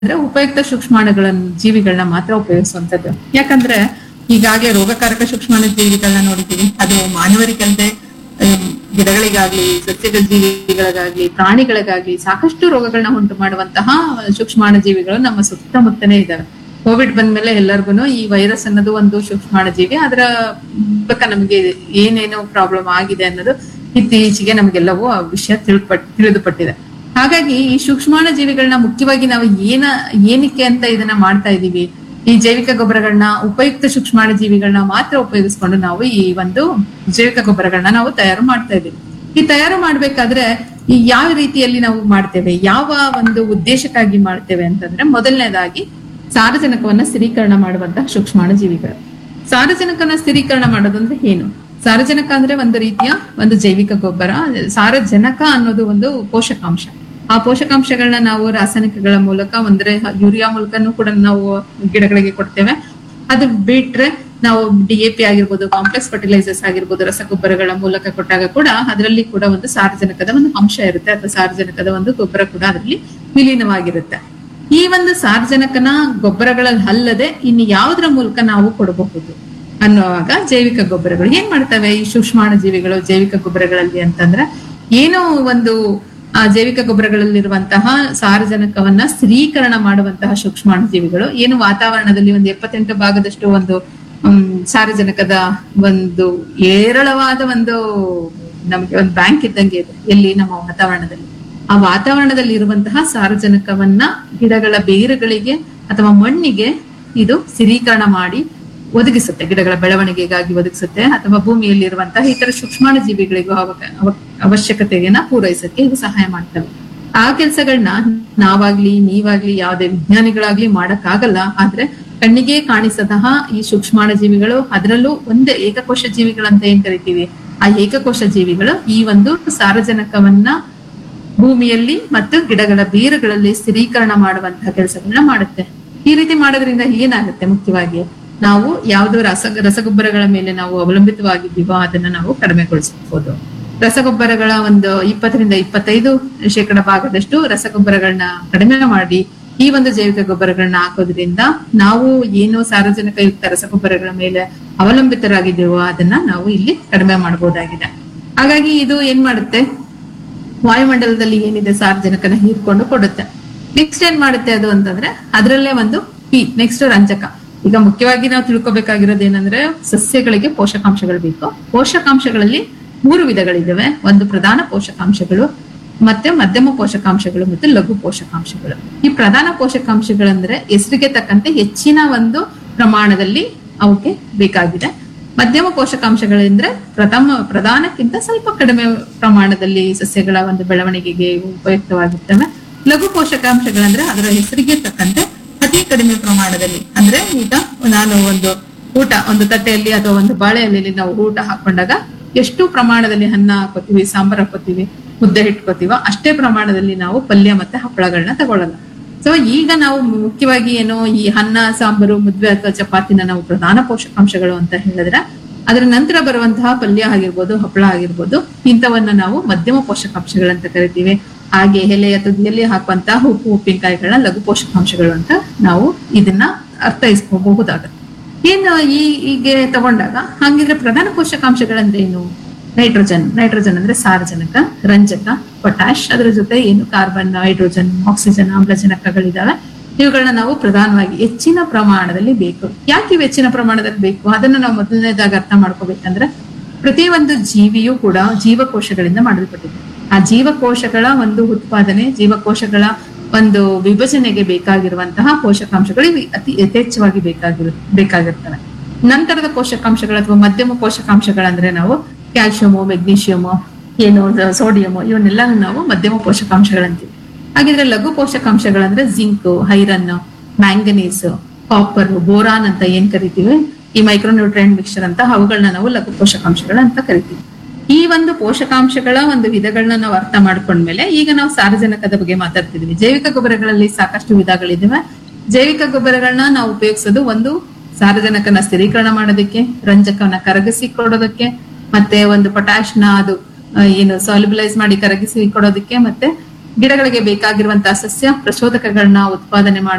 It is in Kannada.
ಅಂದ್ರೆ ಉಪಯುಕ್ತ ಸೂಕ್ಷ್ಮಾಣುಗಳನ್ನ ಜೀವಿಗಳನ್ನ ಮಾತ್ರ ಉಪಯೋಗಿಸುವಂತದ್ದು ಯಾಕಂದ್ರೆ ಈಗಾಗಲೇ ರೋಗಕಾರಕ ಸೂಕ್ಷ್ಮಾಣು ಜೀವಿಗಳನ್ನ ನೋಡಿದ್ದೀವಿ ಅದು ಮಾನವರಿಗಲ್ಲದೆ ಆಮ್, ಗಿಡಗಳಿಗಾಗ್ಲಿ ಸಸ್ಯದ ಜೀವಿಗಳಿಗಾಗ್ಲಿ ಪ್ರಾಣಿಗಳಿಗಾಗ್ಲಿ ಸಾಕಷ್ಟು ರೋಗಗಳನ್ನ ಉಂಟು ಮಾಡುವಂತಹ ಸೂಕ್ಷ್ಮಾಣು ಜೀವಿಗಳು ನಮ್ಮ ಸುತ್ತಮುತ್ತನೇ ಇದಾವೆ ಕೋವಿಡ್ ಬಂದ್ಮೇಲೆ ಎಲ್ಲರಿಗೂ ಈ ವೈರಸ್ ಅನ್ನೋದು ಒಂದು ಸೂಕ್ಷ್ಮಾಣು ಜೀವಿ ಅದರ ಮೂಲಕ ನಮಗೆ ಏನೇನು ಪ್ರಾಬ್ಲಮ್ ಆಗಿದೆ ಅನ್ನೋದು ಇತ್ತೀಚೆಗೆ ನಮಗೆಲ್ಲವೂ ಆ ವಿಷಯ ತಿಳ್ಪಟ್ ತಿಳಿದುಪಟ್ಟಿದೆ ಹಾಗಾಗಿ ಈ ಸೂಕ್ಷ್ಮಾಣು ಜೀವಿಗಳನ್ನ ಮುಖ್ಯವಾಗಿ ನಾವು ಏನ ಏನಕ್ಕೆ ಅಂತ ಇದನ್ನ ಮಾಡ್ತಾ ಇದೀವಿ ಈ ಜೈವಿಕ ಗೊಬ್ಬರಗಳನ್ನ ಉಪಯುಕ್ತ ಸೂಕ್ಷ್ಮಾಣು ಜೀವಿಗಳನ್ನ ಮಾತ್ರ ಉಪಯೋಗಿಸ್ಕೊಂಡು ನಾವು ಈ ಒಂದು ಜೈವಿಕ ಗೊಬ್ಬರಗಳನ್ನ ನಾವು ತಯಾರು ಮಾಡ್ತಾ ಇದೀವಿ ಈ ತಯಾರು ಮಾಡ್ಬೇಕಾದ್ರೆ ಈ ಯಾವ ರೀತಿಯಲ್ಲಿ ನಾವು ಮಾಡ್ತೇವೆ ಯಾವ ಒಂದು ಉದ್ದೇಶಕ್ಕಾಗಿ ಮಾಡ್ತೇವೆ ಅಂತಂದ್ರೆ ಮೊದಲನೇದಾಗಿ ಸಾರಜನಕವನ್ನ ಸ್ಥಿರೀಕರಣ ಮಾಡುವಂತಹ ಸೂಕ್ಷ್ಮಾಣು ಜೀವಿಗಳು ಸಾರಜನಕನ ಸ್ಥಿರೀಕರಣ ಮಾಡೋದಂದ್ರೆ ಏನು ಸಾರಜನಕ ಅಂದ್ರೆ ಒಂದು ರೀತಿಯ ಒಂದು ಜೈವಿಕ ಗೊಬ್ಬರ ಸಾರಜನಕ ಅನ್ನೋದು ಒಂದು ಪೋಷಕಾಂಶ ಆ ಪೋಷಕಾಂಶಗಳನ್ನ ನಾವು ರಾಸಾಯನಿಕಗಳ ಮೂಲಕ ಅಂದ್ರೆ ಯೂರಿಯಾ ಮೂಲಕನೂ ಕೂಡ ನಾವು ಗಿಡಗಳಿಗೆ ಕೊಡ್ತೇವೆ ಅದು ಬಿಟ್ರೆ ನಾವು ಡಿ ಎ ಪಿ ಆಗಿರ್ಬೋದು ಕಾಂಪ್ಲೆಕ್ಸ್ ಫರ್ಟಿಲೈಸರ್ಸ್ ಆಗಿರ್ಬೋದು ರಸಗೊಬ್ಬರಗಳ ಮೂಲಕ ಕೊಟ್ಟಾಗ ಕೂಡ ಅದರಲ್ಲಿ ಕೂಡ ಒಂದು ಸಾರಜನಕದ ಒಂದು ಅಂಶ ಇರುತ್ತೆ ಅಥವಾ ಸಾರಜನಕದ ಒಂದು ಗೊಬ್ಬರ ಕೂಡ ಅದರಲ್ಲಿ ವಿಲೀನವಾಗಿರುತ್ತೆ ಈ ಒಂದು ಸಾರಜನಕನ ಗೊಬ್ಬರಗಳಲ್ಲಿ ಅಲ್ಲದೆ ಇನ್ನು ಯಾವುದರ ಮೂಲಕ ನಾವು ಕೊಡಬಹುದು ಅನ್ನುವಾಗ ಜೈವಿಕ ಗೊಬ್ಬರಗಳು ಏನ್ ಮಾಡ್ತವೆ ಈ ಸೂಕ್ಷ್ಮಾಣು ಜೀವಿಗಳು ಜೈವಿಕ ಗೊಬ್ಬರಗಳಲ್ಲಿ ಅಂತಂದ್ರೆ ಏನೋ ಒಂದು ಆ ಜೈವಿಕ ಗೊಬ್ಬರಗಳಲ್ಲಿರುವಂತಹ ಸಾರಜನಕವನ್ನ ಸ್ಥಿರೀಕರಣ ಮಾಡುವಂತಹ ಸೂಕ್ಷ್ಮಾಣು ಜೀವಿಗಳು ಏನು ವಾತಾವರಣದಲ್ಲಿ ಒಂದು ಎಪ್ಪತ್ತೆಂಟು ಭಾಗದಷ್ಟು ಒಂದು ಹ್ಮ್, ಸಾರಜನಕದ ಒಂದು ಏರಳವಾದ ಒಂದು ನಮಗೆ ಒಂದು ಬ್ಯಾಂಕ್ ಇದ್ದಂಗೆ ಇದೆ ಎಲ್ಲಿ ನಮ್ಮ ವಾತಾವರಣದಲ್ಲಿ ಆ ವಾತಾವರಣದಲ್ಲಿ ಇರುವಂತಹ ಸಾರಜನಕವನ್ನ ಗಿಡಗಳ ಬೇರುಗಳಿಗೆ ಅಥವಾ ಮಣ್ಣಿಗೆ ಇದು ಸ್ಥಿರೀಕರಣ ಮಾಡಿ ಒದಗಿಸುತ್ತೆ ಗಿಡಗಳ ಬೆಳವಣಿಗೆಗಾಗಿ ಒದಗಿಸುತ್ತೆ ಅಥವಾ ಭೂಮಿಯಲ್ಲಿ ಇರುವಂತಹ ಇತರ ಸೂಕ್ಷ್ಮಾಣು ಜೀವಿಗಳಿಗೂ ಅವಕ- ಅವ- ಅವಶ್ಯಕತೆಯನ್ನ ಪೂರೈಸಕ್ಕೆ ಇದು ಸಹಾಯ ಮಾಡ್ತವೆ ಆ ಕೆಲಸಗಳನ್ನ ನಾವಾಗ್ಲಿ ನೀವಾಗ್ಲಿ ಯಾವುದೇ ವಿಜ್ಞಾನಿಗಳಾಗ್ಲಿ ಮಾಡಕ್ಕಾಗಲ್ಲ ಆದ್ರೆ ಕಣ್ಣಿಗೆ ಕಾಣಿಸತಹ ಈ ಸೂಕ್ಷ್ಮಾಣು ಜೀವಿಗಳು ಅದರಲ್ಲೂ ಒಂದೇ ಏಕಕೋಶ ಜೀವಿಗಳಂತ ಏನ್ ಕರಿತೀವಿ ಆ ಏಕಕೋಶ ಜೀವಿಗಳು ಈ ಒಂದು ಸಾರಜನಕವನ್ನ ಭೂಮಿಯಲ್ಲಿ ಮತ್ತು ಗಿಡಗಳ ಬೇರುಗಳಲ್ಲಿ ಸ್ಥಿರೀಕರಣ ಮಾಡುವಂತಹ ಕೆಲಸಗಳನ್ನ ಮಾಡುತ್ತೆ ಈ ರೀತಿ ಮಾಡೋದ್ರಿಂದ ಏನಾಗುತ್ತೆ ಮುಖ್ಯವಾಗಿ ನಾವು ಯಾವ್ದೋ ರಸ ರಸಗೊಬ್ಬರಗಳ ಮೇಲೆ ನಾವು ಅವಲಂಬಿತವಾಗಿದ್ದೀವೋ ಅದನ್ನ ನಾವು ಕಡಿಮೆಗೊಳಿಸಬಹುದು ರಸಗೊಬ್ಬರಗಳ ಒಂದು ಇಪ್ಪತ್ತರಿಂದ ಇಪ್ಪತ್ತೈದು ಶೇಕಡ ಭಾಗದಷ್ಟು ರಸಗೊಬ್ಬರಗಳನ್ನ ಕಡಿಮೆ ಮಾಡಿ ಈ ಒಂದು ಜೈವಿಕ ಗೊಬ್ಬರಗಳನ್ನ ಹಾಕೋದ್ರಿಂದ ನಾವು ಏನು ಸಾರಜನಕಯುಕ್ತ ರಸಗೊಬ್ಬರಗಳ ಮೇಲೆ ಅವಲಂಬಿತರಾಗಿದ್ದೀವೋ ಅದನ್ನ ನಾವು ಇಲ್ಲಿ ಕಡಿಮೆ ಮಾಡಬಹುದಾಗಿದೆ ಹಾಗಾಗಿ ಇದು ಏನ್ ಮಾಡುತ್ತೆ ವಾಯುಮಂಡಲದಲ್ಲಿ ಏನಿದೆ ಸಾರ್ವಜನಿಕನ ಹೀರ್ಕೊಂಡು ಕೊಡುತ್ತೆ ನೆಕ್ಸ್ಟ್ ಏನ್ ಮಾಡುತ್ತೆ ಅದು ಅಂತಂದ್ರೆ ಅದರಲ್ಲೇ ಒಂದು ಪಿ ನೆಕ್ಸ್ಟ್ ರಂಜಕ ಈಗ ಮುಖ್ಯವಾಗಿ ನಾವು ತಿಳ್ಕೊಬೇಕಾಗಿರೋದು ಏನಂದ್ರೆ ಸಸ್ಯಗಳಿಗೆ ಪೋಷಕಾಂಶಗಳು ಬೇಕು ಪೋಷಕಾಂಶಗಳಲ್ಲಿ ಮೂರು ವಿಧಗಳಿದ್ದಾವೆ ಒಂದು ಪ್ರಧಾನ ಪೋಷಕಾಂಶಗಳು ಮತ್ತೆ ಮಧ್ಯಮ ಪೋಷಕಾಂಶಗಳು ಮತ್ತು ಲಘು ಪೋಷಕಾಂಶಗಳು ಈ ಪ್ರಧಾನ ಪೋಷಕಾಂಶಗಳಂದ್ರೆ ಹೆಸರಿಗೆ ತಕ್ಕಂತೆ ಹೆಚ್ಚಿನ ಒಂದು ಪ್ರಮಾಣದಲ್ಲಿ ಅವಕ್ಕೆ ಬೇಕಾಗಿದೆ ಮಧ್ಯಮ ಪೋಷಕಾಂಶಗಳೆಂದ್ರೆ ಪ್ರಥಮ ಪ್ರಧಾನಕ್ಕಿಂತ ಸ್ವಲ್ಪ ಕಡಿಮೆ ಪ್ರಮಾಣದಲ್ಲಿ ಸಸ್ಯಗಳ ಒಂದು ಬೆಳವಣಿಗೆಗೆ ಇವು ಉಪಯುಕ್ತವಾಗಿರ್ತವೆ ಲಘು ಪೋಷಕಾಂಶಗಳಂದ್ರೆ ಅದರ ಹೆಸರಿಗೆ ತಕ್ಕಂತೆ ಅತಿ ಕಡಿಮೆ ಪ್ರಮಾಣದಲ್ಲಿ ಅಂದ್ರೆ ಈಗ ನಾನು ಒಂದು ಊಟ ಒಂದು ತಟ್ಟೆಯಲ್ಲಿ ಅಥವಾ ಒಂದು ಬಾಳೆ ಎಲೆಯಲ್ಲಿ ನಾವು ಊಟ ಹಾಕೊಂಡಾಗ ಎಷ್ಟು ಪ್ರಮಾಣದಲ್ಲಿ ಅನ್ನ ಹಾಕೋತೀವಿ ಸಾಂಬಾರ್ ಹಾಕೋತೀವಿ ಮುದ್ದೆ ಇಟ್ಕೋತೀವೋ ಅಷ್ಟೇ ಪ್ರಮಾಣದಲ್ಲಿ ನಾವು ಪಲ್ಯ ಮತ್ತೆ ಹಪ್ಪಳಗಳನ್ನ ತಗೊಳ್ಳಲ್ಲ ಸೊ ಈಗ ನಾವು ಮುಖ್ಯವಾಗಿ ಏನು ಈ ಅನ್ನ ಸಾಂಬಾರು ಮುದ್ದೆ ಅಥವಾ ಚಪಾತಿನ ನಾವು ಪ್ರಧಾನ ಪೋಷಕಾಂಶಗಳು ಅಂತ ಹೇಳಿದ್ರೆ ಅದರ ನಂತರ ಬರುವಂತಹ ಪಲ್ಯ ಆಗಿರ್ಬೋದು ಹಪ್ಪಳ ಆಗಿರ್ಬೋದು ಇಂಥವನ್ನ ನಾವು ಮಧ್ಯಮ ಪೋಷಕಾಂಶಗಳಂತ ಕರಿತೀವಿ ಹಾಗೆ ಎಲೆಯ ತುದಿಯಲ್ಲಿ ಹಾಕುವಂತಹ ಉಪ್ಪು ಉಪ್ಪಿನಕಾಯಿಗಳನ್ನ ಲಘು ಪೋಷಕಾಂಶಗಳು ಅಂತ ನಾವು ಇದನ್ನ ಅರ್ಥೈಸ್ಕೋಬಹುದಾಗುತ್ತೆ ಏನು ಈ ಹೀಗೆ ತಗೊಂಡಾಗ ಹಂಗಿದ್ರೆ ಪ್ರಧಾನ ಪೋಷಕಾಂಶಗಳಂದ್ರೆ ಏನು ನೈಟ್ರೋಜನ್ ನೈಟ್ರೋಜನ್ ಅಂದ್ರೆ ಸಾರಜನಕ ರಂಜಕ ಪೊಟ್ಯಾಶ್ ಅದರ ಜೊತೆ ಏನು ಕಾರ್ಬನ್ ಹೈಡ್ರೋಜನ್ ಆಕ್ಸಿಜನ್ ಆಮ್ಲಜನಕಗಳಿದಾವೆ ಇವುಗಳನ್ನ ನಾವು ಪ್ರಧಾನವಾಗಿ ಹೆಚ್ಚಿನ ಪ್ರಮಾಣದಲ್ಲಿ ಬೇಕು ಯಾಕೆ ಇವು ಹೆಚ್ಚಿನ ಪ್ರಮಾಣದಲ್ಲಿ ಬೇಕು ಅದನ್ನ ನಾವು ಮೊದಲನೇದಾಗಿ ಅರ್ಥ ಮಾಡ್ಕೋಬೇಕಂದ್ರೆ ಪ್ರತಿಯೊಂದು ಜೀವಿಯೂ ಕೂಡ ಜೀವಕೋಶಗಳಿಂದ ಮಾಡಲ್ಪಟ್ಟಿದೆ ಆ ಜೀವಕೋಶಗಳ ಒಂದು ಉತ್ಪಾದನೆ ಜೀವಕೋಶಗಳ ಒಂದು ವಿಭಜನೆಗೆ ಬೇಕಾಗಿರುವಂತಹ ಪೋಷಕಾಂಶಗಳು ಇವು ಅತಿ ಯಥೇಚ್ಛವಾಗಿ ಬೇಕಾಗಿರು ಬೇಕಾಗಿರ್ತವೆ ನಂತರದ ಪೋಷಕಾಂಶಗಳು ಅಥವಾ ಮಧ್ಯಮ ಪೋಷಕಾಂಶಗಳಂದ್ರೆ ನಾವು ಕ್ಯಾಲ್ಸಿಯಮು ಮೆಗ್ನೀಷಿಯಮು ಏನು ಸೋಡಿಯಮು ಇವನ್ನೆಲ್ಲ ನಾವು ಮಧ್ಯಮ ಪೋಷಕಾಂಶಗಳಂತೀವಿ ಹಾಗಿದ್ರೆ ಲಘು ಪೋಷಕಾಂಶಗಳಂದ್ರೆ zinc iron manganese copper boron ಅಂತ ಏನ್ ಕರಿತೀವಿ ಈ ಮೈಕ್ರೋನ್ಯೂಟ್ರಿಯೆಂಟ್ ಮಿಕ್ಸ್ಚರ್ ಅಂತ ಅವುಗಳನ್ನ ನಾವು ಲಘು ಪೋಷಕಾಂಶಗಳು ಅಂತ ಕರಿತೀವಿ ಈ ಒಂದು ಪೋಷಕಾಂಶಗಳ ಒಂದು ವಿಧಗಳನ್ನ ನಾವು ಅರ್ಥ ಮಾಡ್ಕೊಂಡ್ಮೇಲೆ ಈಗ ನಾವು ಸಾರಜನಕದ ಬಗ್ಗೆ ಮಾತಾಡ್ತಿದ್ವಿ ಜೈವಿಕ ಗೊಬ್ಬರಗಳಲ್ಲಿ ಸಾಕಷ್ಟು ವಿಧಗಳಿದಾವೆ ಜೈವಿಕ ಗೊಬ್ಬರಗಳನ್ನ ನಾವು ಉಪಯೋಗಿಸೋದು ಒಂದು ಸಾರಜನಕನ ಸ್ಥಿರೀಕರಣ ಮಾಡೋದಕ್ಕೆ ರಂಜಕವನ್ನ ಕರಗಿಸಿ ಕೊಡೋದಕ್ಕೆ ಮತ್ತೆ ಒಂದು ಪೊಟ್ಯಾಶ್ನ ಅದು ಆ, ಏನು ಸಾಲ್ಯುಬಲೈಸ್ ಮಾಡಿ ಕರಗಿಸಿ ಕೊಡೋದಕ್ಕೆ ಮತ್ತೆ ಗಿಡಗಳಿಗೆ ಬೇಕಾಗಿರುವಂತಹ ಸಸ್ಯ ಪ್ರಚೋದಕಗಳನ್ನ ಉತ್ಪಾದನೆ